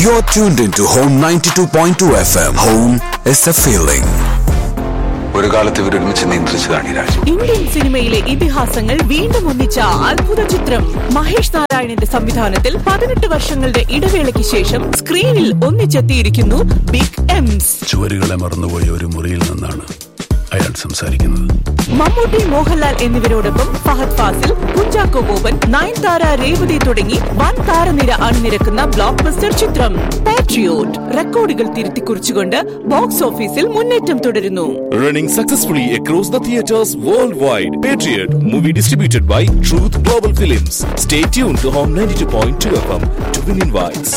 You're tuned into Home 92.2 FM. Home is a feeling. ഒരു കാലത്ത് ഇവർ ഒരുമിച്ച് നിയന്ത്രിച്ചതാണ് ഈ രാജ്യം ഇന്ത്യൻ സിനിമയിലെ ഇതിഹാസങ്ങൾ വീണ്ടും ഒന്നിച്ച അത്ഭുത ചിത്രം മഹേഷ് നാരായണന്റെ സംവിധാനത്തിൽ പതിനെട്ട് വർഷങ്ങളുടെ ഇടവേളയ്ക്ക് ശേഷം സ്ക്രീനിൽ ഒന്നിച്ചെത്തിയിരിക്കുന്നു ബിഗ് എംസ് ചുവരുകളെ മറന്നുപോയ ഒരു മുറിയിൽ നിന്നാണ് അയാൾ സംസാരിക്കുന്നത് മമ്മൂട്ടി മോഹൻലാൽ എന്നിവരോടൊപ്പം ഫഹദ് ഫാസിൽ കുഞ്ചാക്കോ ബോബൻ നയൻതാര രേവതി തുടങ്ങി വൻ താരനിര അണിനിരക്കുന്ന ബ്ലോക്ക് ബസ്റ്റർ ചിത്രം പാട്രിയോട്ട് റെക്കോർഡുകൾ തിരുത്തിക്കുറിച്ചുകൊണ്ട് ബോക്സ് ഓഫീസിൽ മുന്നേറ്റം തുടരുന്നു Running successfully across the theaters worldwide. Patriot, movie distributed by Truth Global Films. Stay tuned to Home 92.2 FM to win invites.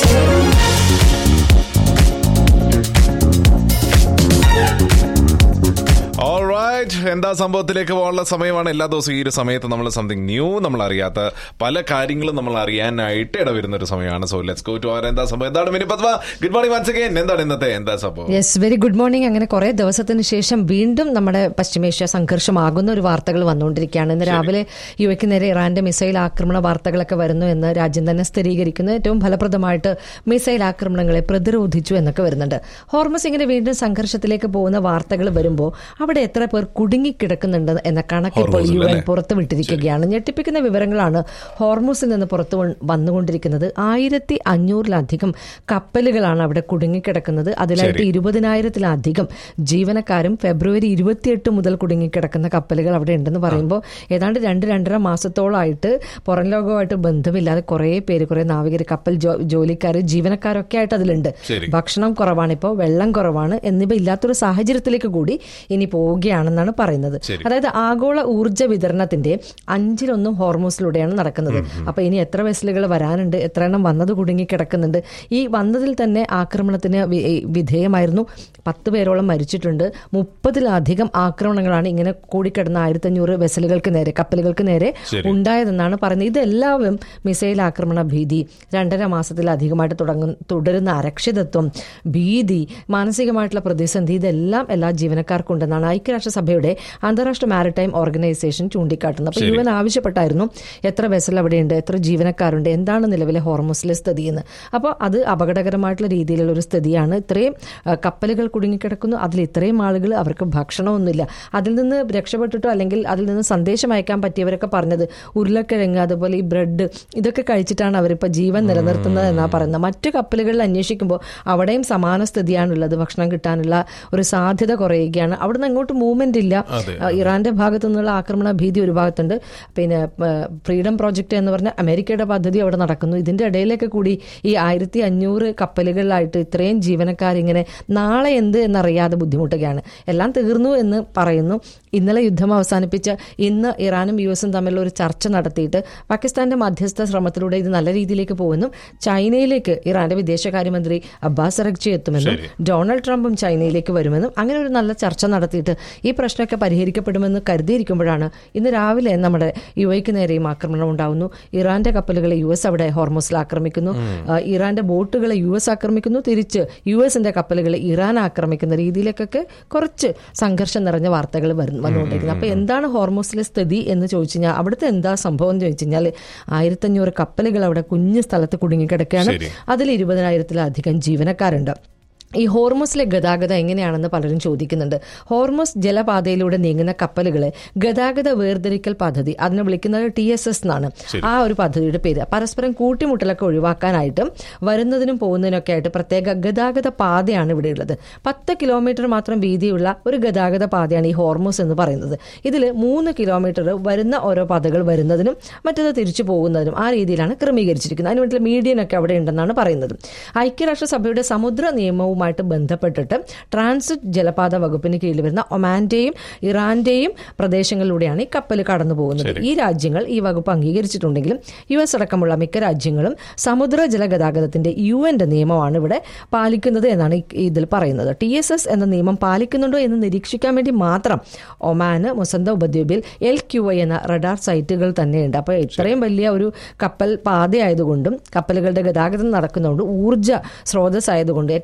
Alright, എന്താ സംഭവത്തിലേക്ക് പോകാനുള്ള സമയമാണ് എല്ലാ ദിവസവും ഈ ഒരു സമയത്ത് നമ്മൾ സംതിങ് ന്യൂ നമ്മൾ അറിയാത്ത പല കാര്യങ്ങളും നമ്മൾ അറിയാനായിട്ട് ഇടവരുന്ന ഒരു സമയമാണ് സോ ലെറ്റ്സ് ഗോ ടു അവർ എന്താ സംഭവം എന്താണ് Mini Padma good morning once again എന്താണ് ഇന്നത്തെ എന്താ സംഭവം യെസ് വെരി ഗുഡ് മോർണിംഗ് അങ്ങനെ കുറെ ദിവസത്തിന് ശേഷം വീണ്ടും നമ്മുടെ പശ്ചിമേഷ്യ സംഘർഷമാകുന്ന ഒരു വാർത്തകൾ വന്നുകൊണ്ടിരിക്കുകയാണ് ഇന്ന് രാവിലെ യു എക്ക് നേരെ ഇറാന്റെ മിസൈൽ ആക്രമണ വാർത്തകളൊക്കെ വരുന്നു എന്ന് രാജ്യം തന്നെ സ്ഥിരീകരിക്കുന്നു ഏറ്റവും ഫലപ്രദമായിട്ട് മിസൈൽ ആക്രമണങ്ങളെ പ്രതിരോധിച്ചു എന്നൊക്കെ വരുന്നുണ്ട് ഹോർമസ് ഇങ്ങനെ വീണ്ടും സംഘർഷത്തിലേക്ക് പോകുന്ന വാർത്തകൾ വരുമ്പോൾ അവിടെ എത്ര പേർ കുടുങ്ങിക്കിടക്കുന്നുണ്ട് എന്ന കണക്ക് ഇപ്പോൾ യു എൻ പുറത്തുവിട്ടിരിക്കുകയാണ് ഞെട്ടിപ്പിക്കുന്ന വിവരങ്ങളാണ് ഹോർമൂസിൽ നിന്ന് പുറത്തു വ- വന്നുകൊണ്ടിരിക്കുന്നത് ആയിരത്തി അഞ്ഞൂറിലധികം കപ്പലുകളാണ് അവിടെ കുടുങ്ങിക്കിടക്കുന്നത് അതിലായിട്ട് ഇരുപതിനായിരത്തിലധികം ജീവനക്കാരും ഫെബ്രുവരി ഇരുപത്തിയെട്ട് മുതൽ കുടുങ്ങിക്കിടക്കുന്ന കപ്പലുകൾ അവിടെ ഉണ്ടെന്ന് പറയുമ്പോൾ ഏതാണ്ട് രണ്ട് രണ്ടര മാസത്തോളമായിട്ട് പുറം ലോകവുമായിട്ട് ബന്ധമില്ലാതെ കുറേ പേര് കുറേ നാവികർ കപ്പൽ ജോ- ജോലിക്കാർ ജീവനക്കാരൊക്കെ ആയിട്ട് അതിലുണ്ട് ശരി. ഭക്ഷണം കുറവാണ് ഇപ്പോൾ വെള്ളം കുറവാണ് എന്നിവ ഇല്ലാത്തൊരു സാഹചര്യത്തിലേക്ക് കൂടി ഇനി പോവുകയാണെന്നാണ് പറയുന്നത് ശരി. അതായത് ആഗോള ഊർജ്ജ വിതരണത്തിന്റെ അഞ്ചിലൊന്നും ഹോർമോസിലൂടെയാണ് നടക്കുന്നത് അപ്പൊ ഇനി എത്ര വെസലുകൾ വരാനുണ്ട് എത്ര എണ്ണം വന്നത് കുടുങ്ങി കിടക്കുന്നുണ്ട് ഈ വന്നതിൽ തന്നെ ആക്രമണത്തിന് വി- ഈ വിധേയമായിരുന്നു പത്ത് പേരോളം മരിച്ചിട്ടുണ്ട് മുപ്പതിലധികം ആക്രമണങ്ങളാണ് ഇങ്ങനെ കൂടിക്കിടന്ന ആയിരത്തഞ്ഞൂറ് വെസലുകൾക്ക് നേരെ കപ്പലുകൾക്ക് നേരെ ശരി. ഉണ്ടായതെന്നാണ് പറയുന്നത് ഇതെല്ലാവരും മിസൈൽ ആക്രമണ ഭീതി രണ്ടര മാസത്തിലധികമായിട്ട് തുടങ്ങും തുടരുന്ന അരക്ഷിതത്വം ഭീതി മാനസികമായിട്ടുള്ള പ്രതിസന്ധി ഇതെല്ലാം എല്ലാ ജീവനക്കാർക്കും ഉണ്ടെന്നാണ് ഐക്യരാഷ്ട്രസഭയുടെ അന്താരാഷ്ട്ര മാരിടൈം ഓർഗനൈസേഷൻ ചൂണ്ടിക്കാട്ടുന്നത് അപ്പോൾ യു എൻ ആവശ്യപ്പെട്ടായിരുന്നു എത്ര വെസൽ അവിടെയുണ്ട് എത്ര ജീവനക്കാരുണ്ട് എന്താണ് നിലവിലെ ഹോർമോസിലെ സ്ഥിതി എന്ന് അപ്പോൾ അത് അപകടകരമായിട്ടുള്ള രീതിയിലുള്ള ഒരു സ്ഥിതിയാണ് ഇത്രയും ആ, കപ്പലുകൾ കുടുങ്ങിക്കിടക്കുന്നു അതിൽ ഇത്രയും ആളുകൾ അവർക്ക് ഭക്ഷണമൊന്നുമില്ല അതിൽ നിന്ന് രക്ഷപ്പെട്ടിട്ടോ അല്ലെങ്കിൽ അതിൽ നിന്ന് സന്ദേശം അയക്കാൻ പറ്റിയവരൊക്കെ പറഞ്ഞത് ഉരുളക്കിഴങ്ങ് അതുപോലെ ഈ ബ്രെഡ് ഇതൊക്കെ കഴിച്ചിട്ടാണ് അവരിപ്പോൾ ജീവൻ നിലനിർത്തുന്നത് എന്നാണ് പറയുന്നത് മറ്റു കപ്പലുകളിൽ അന്വേഷിക്കുമ്പോൾ അവിടെയും സമാന സ്ഥിതിയാണുള്ളത് ഭക്ഷണം കിട്ടാനുള്ള ഒരു സാധ്യത കുറയുകയാണ് അവിടുന്ന് അങ്ങോട്ട് മൂവ്മെന്റ് ഇല്ല ആ, ഇറാന്റെ ഭാഗത്തു നിന്നുള്ള ആക്രമണ ഭീതി ഒരു ഭാഗത്തുണ്ട് പിന്നെ ഫ്രീഡം പ്രോജക്റ്റ് എന്ന് പറഞ്ഞ അമേരിക്കയുടെ പദ്ധതി അവിടെ നടക്കുന്നു ഇതിന്റെ ഇടയിലേക്ക് കൂടി ഈ ആയിരത്തി അഞ്ഞൂറ് കപ്പലുകളിലായിട്ട് ഇത്രയും ജീവനക്കാരിങ്ങനെ നാളെ എന്ത് എന്നറിയാതെ ബുദ്ധിമുട്ടുകയാണ് എല്ലാം തീർന്നു എന്ന് പറയുന്നു ഇന്നലെ യുദ്ധം അവസാനിപ്പിച്ച് ഇന്ന് ഇറാനും യു എസും തമ്മിലുള്ള ഒരു ചർച്ച നടത്തിയിട്ട് പാകിസ്ഥാന്റെ മധ്യസ്ഥ ശ്രമത്തിലൂടെ ഇത് നല്ല രീതിയിലേക്ക് പോകുമെന്നും ചൈനയിലേക്ക് ഇറാന്റെ വിദേശകാര്യമന്ത്രി അബ്ബാസ് അറക്ചി എത്തുമെന്നും ഡൊണാൾഡ് ട്രംപും ചൈനയിലേക്ക് വരുമെന്നും അങ്ങനെ ഒരു നല്ല ചർച്ച നടത്തിയിട്ട് ഈ പ്രശ്നമൊക്കെ പരിഹരിക്കപ്പെടുമെന്ന് കരുതിയിരിക്കുമ്പോഴാണ് ഇന്ന് രാവിലെ നമ്മുടെ യു എക്ക് നേരെയും ആക്രമണം ഉണ്ടാവുന്നു ഇറാന്റെ കപ്പലുകളെ യു എസ് അവിടെ ഹോർമോസിൽ ആക്രമിക്കുന്നു ആ, ഇറാന്റെ ബോട്ടുകളെ യു എസ് ആക്രമിക്കുന്നു തിരിച്ച് യു എസിന്റെ കപ്പലുകളെ ഇറാൻ ആക്രമിക്കുന്ന രീതിയിലേക്കൊക്കെ കുറച്ച് സംഘർഷം നിറഞ്ഞ വാർത്തകൾ വരുന്നു വന്നുകൊണ്ടിരിക്കുന്നത് അപ്പൊ എന്താണ് ഹോർമോസിലെ സ്ഥിതി എന്ന് ചോദിച്ചു കഴിഞ്ഞാൽ അവിടുത്തെ എന്താ സംഭവം എന്ന് ചോദിച്ചു കഴിഞ്ഞാൽ ആയിരത്തഞ്ഞൂറ് കപ്പലുകൾ അവിടെ കുഞ്ഞു സ്ഥലത്ത് കുടുങ്ങിക്കിടക്കുകയാണ് ശരി. അതിൽ ഇരുപതിനായിരത്തിലധികം ജീവനക്കാരുണ്ട് ഈ ഹോർമോസിലെ ഗതാഗതം എങ്ങനെയാണെന്ന് പലരും ചോദിക്കുന്നുണ്ട് ഹോർമോസ് ജലപാതയിലൂടെ നീങ്ങുന്ന കപ്പലുകളെ ഗതാഗത വേർതിരിക്കൽ പദ്ധതി അതിനെ വിളിക്കുന്നത് ടി എസ് എസ് എന്നാണ് ആ ഒരു പദ്ധതിയുടെ പേര് പരസ്പരം കൂട്ടിമുട്ടലൊക്കെ ഒഴിവാക്കാനായിട്ട് വരുന്നതിനും പോകുന്നതിനൊക്കെ ആയിട്ട് പ്രത്യേക ഗതാഗത പാതയാണ് ഇവിടെയുള്ളത് പത്ത് കിലോമീറ്റർ മാത്രം വീതിയുള്ള ഒരു ഗതാഗത പാതയാണ് ഈ ഹോർമോസ് എന്ന് പറയുന്നത് ഇതിൽ മൂന്ന് കിലോമീറ്റർ വരുന്ന ഓരോ പാതകൾ വരുന്നതിനും മറ്റത് തിരിച്ചു പോകുന്നതിനും ആ രീതിയിലാണ് ക്രമീകരിച്ചിരിക്കുന്നത് അതിന് വേണ്ടിയുള്ള മീഡിയനൊക്കെ അവിടെ ഉണ്ടെന്നാണ് പറയുന്നത് ഐക്യരാഷ്ട്രസഭയുടെ സമുദ്ര നിയമവുമായിട്ട് ബന്ധപ്പെട്ടിട്ട് ട്രാൻസിറ്റ് ജലപാത വകുപ്പിന് കീഴിൽ വരുന്ന ഒമാന്റെയും ഇറാന്റെയും പ്രദേശങ്ങളിലൂടെയാണ് ഈ കപ്പൽ കടന്നു പോകുന്നത് ഈ രാജ്യങ്ങൾ ഈ വകുപ്പ് അംഗീകരിച്ചിട്ടുണ്ടെങ്കിലും യു എസ് അടക്കമുള്ള മിക്ക രാജ്യങ്ങളും സമുദ്ര ജലഗതാഗതത്തിന്റെ യു എന്റെ നിയമമാണ് ഇവിടെ പാലിക്കുന്നത് എന്നാണ് ഈ- ഇതിൽ പറയുന്നത് ടി എസ് എസ് എന്ന നിയമം പാലിക്കുന്നുണ്ടോ എന്ന് നിരീക്ഷിക്കാൻ വേണ്ടി മാത്രം ഒമാന് മുസന്ത ഉപദ്വീപിൽ എൽ ക്യു ഐ എന്ന റഡാർ സൈറ്റുകൾ തന്നെയുണ്ട് അപ്പോൾ ഇത്രയും വലിയ ഒരു കപ്പൽ പാതയായതുകൊണ്ടും കപ്പലുകളുടെ ഗതാഗതം നടക്കുന്നതുകൊണ്ട് ഊർജ്ജ സ്രോതസ് ആയതുകൊണ്ട് ഏറ്റവും അധികം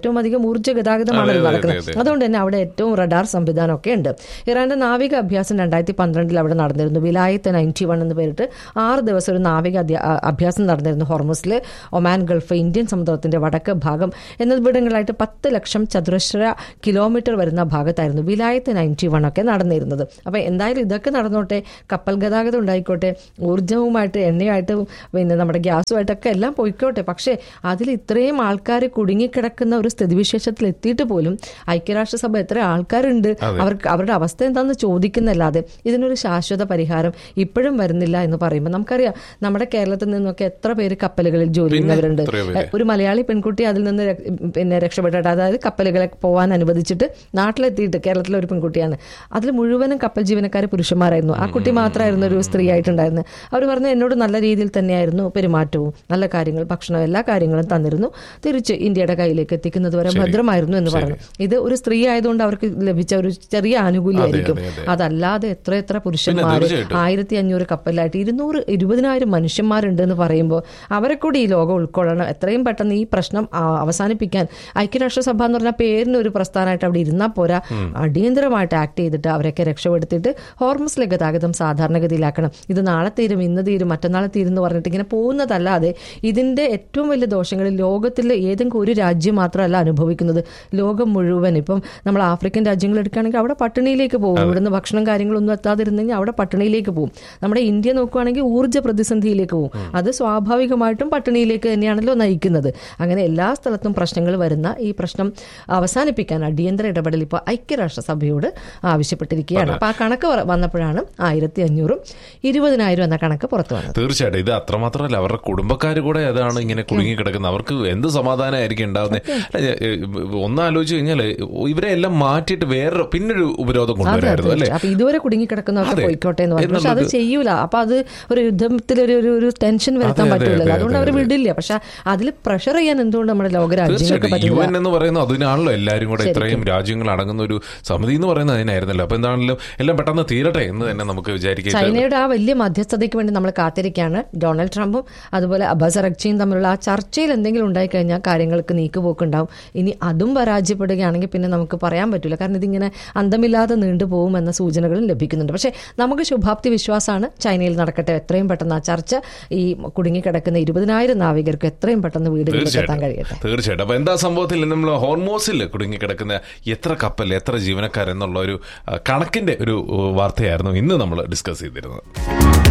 ഊർജ്ജ ഗതാഗതമാണ് അതെ, അതെ, നടക്കുന്നത് അതെ, അതെ. അതുകൊണ്ട് തന്നെ അവിടെ ഏറ്റവും റഡാർ സംവിധാനമൊക്കെ ഉണ്ട് ഇറാന്റെ നാവിക അഭ്യാസം രണ്ടായിരത്തി പന്ത്രണ്ടിൽ അവിടെ നടന്നിരുന്നു വിലായത്ത് നയൻറ്റി വൺ എന്ന് പേരിട്ട് ആറ് ദിവസം ഒരു നാവിക അധ്യ- ആ, അഭ്യാസം നടന്നിരുന്നു ഹോർമസിൽ ഒമാൻ ഗൾഫ് ഇന്ത്യൻ സമുദ്രത്തിന്റെ വടക്ക് ഭാഗം എന്നിവിടങ്ങളായിട്ട് പത്ത് ലക്ഷം ചതുരശ്ര കിലോമീറ്റർ വരുന്ന ഭാഗത്തായിരുന്നു വിലായത്ത് നയൻറ്റി വൺ ഒക്കെ നടന്നിരുന്നത് അപ്പൊ എന്തായാലും ഇതൊക്കെ നടന്നോട്ടെ കപ്പൽ ഗതാഗതം ഉണ്ടായിക്കോട്ടെ ഊർജ്ജവുമായിട്ട് എണ്ണയുമായിട്ട് പിന്നെ നമ്മുടെ ഗ്യാസുമായിട്ടൊക്കെ എല്ലാം പോയിക്കോട്ടെ പക്ഷേ അതിൽ ഇത്രയും ആൾക്കാർ കുടുങ്ങിക്കിടക്കുന്ന ഒരു സ്ഥിതിവിശേഷത്തിൽ എത്തിയിട്ട് പോലും ഐക്യരാഷ്ട്രസഭ എത്ര ആൾക്കാരുണ്ട് അവർക്ക് അവരുടെ അവസ്ഥ എന്താണെന്ന് ചോദിക്കുന്നല്ലാതെ ഇതിനൊരു ശാശ്വത പരിഹാരം ഇപ്പോഴും വരുന്നില്ല എന്ന് പറയുമ്പോൾ നമുക്കറിയാം നമ്മുടെ കേരളത്തിൽ നിന്നൊക്കെ എത്ര പേര് കപ്പലുകളിൽ ജോലി ചെയ്യുന്നവരുണ്ട് എത്രയോ പേര്. ഒരു മലയാളി പെൺകുട്ടി അതിൽ നിന്ന് രക്ഷ- പിന്നെ രക്ഷപ്പെട്ടിട്ട് അതായത് കപ്പലുകളെ പോകാൻ അനുവദിച്ചിട്ട് നാട്ടിലെത്തിയിട്ട് കേരളത്തിലെ ഒരു പെൺകുട്ടിയാണ് അതിൽ മുഴുവനും കപ്പൽ ജീവനക്കാർ പുരുഷന്മാരായിരുന്നു ആ കുട്ടി മാത്രമായിരുന്നു ഒരു സ്ത്രീ ആയിട്ടുണ്ടായിരുന്നത് അവർ പറഞ്ഞു എന്നോട് നല്ല രീതിയിൽ തന്നെയായിരുന്നു പെരുമാറ്റവും നല്ല കാര്യങ്ങൾ ഭക്ഷണം എല്ലാ കാര്യങ്ങളും തന്നിരുന്നു തിരിച്ച് ഇന്ത്യയുടെ കയ്യിലേക്ക് എത്തിക്കുന്നത് വരെ ഭദ്രമായിരുന്നു എന്ന് പറഞ്ഞു ഇത് ഒരു സ്ത്രീ ആയതുകൊണ്ട് അവർക്ക് ലഭിച്ച ഒരു ചെറിയ ആനുകൂല്യമായിരിക്കും അതെ, അതെ. അതല്ലാതെ എത്ര എത്ര പുരുഷന്മാർ തീർച്ചയായിട്ടും. ആയിരത്തി അഞ്ഞൂറ് കപ്പലിലായിട്ട് ഇരുന്നൂറ് ഇരുപതിനായിരം മനുഷ്യന്മാരുണ്ട് എന്ന് പറയുമ്പോൾ അവരെ കൂടി ഈ ലോകം ഉൾക്കൊള്ളണം എത്രയും പെട്ടെന്ന് ഈ പ്രശ്നം ആ, അവസാനിപ്പിക്കാൻ ഐക്യരാഷ്ട്രസഭ എന്ന് പറഞ്ഞ പേരിന് ഒരു പ്രസ്ഥാനമായിട്ട് അവിടെ ഇരുന്നാൽ പോരാ അടിയന്തരമായിട്ട് ആക്ട് ചെയ്തിട്ട് അവരൊക്കെ രക്ഷപ്പെടുത്തിയിട്ട് ഹോർമസിലെ ഗതാഗതം സാധാരണഗതിയിലാക്കണം ഇത് നാളെ തീരും ഇന്ന് തീരും മറ്റന്നാളെ തീരും എന്ന് പറഞ്ഞിട്ട് ഇങ്ങനെ പോകുന്നതല്ലാതെ ഇതിന്റെ ഏറ്റവും വലിയ ദോഷങ്ങൾ ലോകത്തിലെ ഏതെങ്കിലും ഒരു രാജ്യം മാത്രമല്ല അനുഭവിക്കുന്നത് ലോകം മുഴുവൻ ഇപ്പം നമ്മൾ ആഫ്രിക്കൻ രാജ്യങ്ങൾ എടുക്കുകയാണെങ്കിൽ അവിടെ പട്ടിണിയിലേക്ക് പോകും ഇവിടുന്ന് ഭക്ഷണം കാര്യങ്ങളൊന്നും എത്താതിരുന്നെങ്കിൽ അവിടെ പട്ടിണിയിലേക്ക് പോകും നമ്മുടെ ഇന്ത്യ നോക്കുകയാണെങ്കിൽ ഊർജ്ജ പ്രതിസന്ധിയിലേക്ക് പോകും അത് സ്വാഭാവികമായിട്ടും പട്ടിണിയിലേക്ക് തന്നെയാണല്ലോ നയിക്കുന്നത് അങ്ങനെ എല്ലാ സ്ഥലത്തും പ്രശ്നങ്ങൾ വരുന്ന ഈ പ്രശ്നം അവസാനിപ്പിക്കാൻ അടിയന്തര ഇടപെടൽ ഇപ്പോൾ ഐക്യരാഷ്ട്രസഭയോട് ആവശ്യപ്പെട്ടിരിക്കുകയാണ് അപ്പൊ ആ കണക്ക് വ- വന്നപ്പോഴാണ് ആയിരത്തി അഞ്ഞൂറും ഇരുപതിനായിരം എന്ന കണക്ക് പുറത്തു വന്നത് തീർച്ചയായിട്ടും ഇത് അത്രമാത്രമല്ല അവരുടെ കുടുംബക്കാർ കൂടെ അതാണ് ഇങ്ങനെ കുടുങ്ങി കിടക്കുന്നത് അവർക്ക് എന്ത് സമാധാനമായിരിക്കും ഉണ്ടാവുന്നത് അല്ല, ഏ, ഒന്ന് ആലോചിച്ച് കഴിഞ്ഞാല് ഇവരെ എല്ലാം മാറ്റിയിട്ട് വേറെ പിന്നൊരു ഉപരോധം അതെ കൊണ്ടുവരായിരുന്നു അതെ അല്ലേ അപ്പൊ ഇതുവരെ കുടുങ്ങിക്കിടക്കുന്നവർക്ക് അതെ. പോയിക്കോട്ടെ എന്ന് പറഞ്ഞു പക്ഷെ അത് എന്നുള്ളത് ചെയ്യൂല അപ്പൊ അത് ഒരു യുദ്ധത്തിൽ ഒരു ഒരു- ഒരു ടെൻഷൻ വരുത്താൻ അതെ, അതെ, പറ്റൂലല്ലോ അതെ, അതുകൊണ്ട് അവർ അതെ. വിടില്ല പക്ഷെ അതിൽ പ്രഷർ ചെയ്യാൻ എന്തുകൊണ്ട് നമ്മുടെ ലോകരാജ്യങ്ങൾക്ക് തീർച്ചയായിട്ടും യു പറ്റില്ല എൻ എന്ന് പറയുന്നത് അതിനാണല്ലോ എല്ലാവരും കൂടെ ഇത്രയും രാജ്യങ്ങൾ അടങ്ങുന്ന ഒരു സമിതി എന്ന് പറയുന്നത് അതിനായിരുന്നല്ലോ അപ്പൊ എന്താണെങ്കിലും എല്ലാം പെട്ടെന്ന് തീരട്ടെ എന്ന് തന്നെ നമുക്ക് വിചാരിക്കാം ചൈനയുടെ ആ വലിയ മധ്യസ്ഥതയ്ക്ക് വേണ്ടി നമ്മൾ കാത്തിരിക്കുകയാണ് ഡൊണാൾഡ് ട്രംപും അതുപോലെ അബ്ബാസ് അറക്ചിയും തമ്മിലുള്ള ആ ചർച്ചയിൽ എന്തെങ്കിലും ഉണ്ടായിക്കഴിഞ്ഞാൽ കാര്യങ്ങൾക്ക് നീക്കുപോക്കുണ്ടാവും ഇനി അതും പരാജയപ്പെടുകയാണെങ്കിൽ പിന്നെ നമുക്ക് പറയാൻ പറ്റില്ല കാരണം ഇതിങ്ങനെ അന്തമില്ലാതെ നീണ്ടുപോകുമെന്ന സൂചനകളും ലഭിക്കുന്നുണ്ട് പക്ഷേ നമുക്ക് ശുഭാപ്തി വിശ്വാസമാണ് ചൈനയിൽ നടക്കട്ടെ എത്രയും പെട്ടെന്ന് ആ ചർച്ച ഈ കുടുങ്ങിക്കിടക്കുന്ന ഇരുപതിനായിരം നാവികർക്ക് എത്രയും പെട്ടെന്ന് വീടുകളിലേക്ക് എത്താൻ കഴിയട്ടെ തീർച്ചയായിട്ടും തീർച്ചയായിട്ടും അപ്പൊ എന്താ സംഭവത്തിൽ നമ്മൾ ഹോർമോസിൽ കുടുങ്ങിക്കിടക്കുന്ന എത്ര കപ്പൽ എത്ര ജീവനക്കാർ എന്നുള്ള ഒരു ആ, കണക്കിന്റെ ഒരു ആ, വാർത്തയായിരുന്നു ഇന്ന് നമ്മൾ ഡിസ്കസ് ചെയ്തിരുന്നത്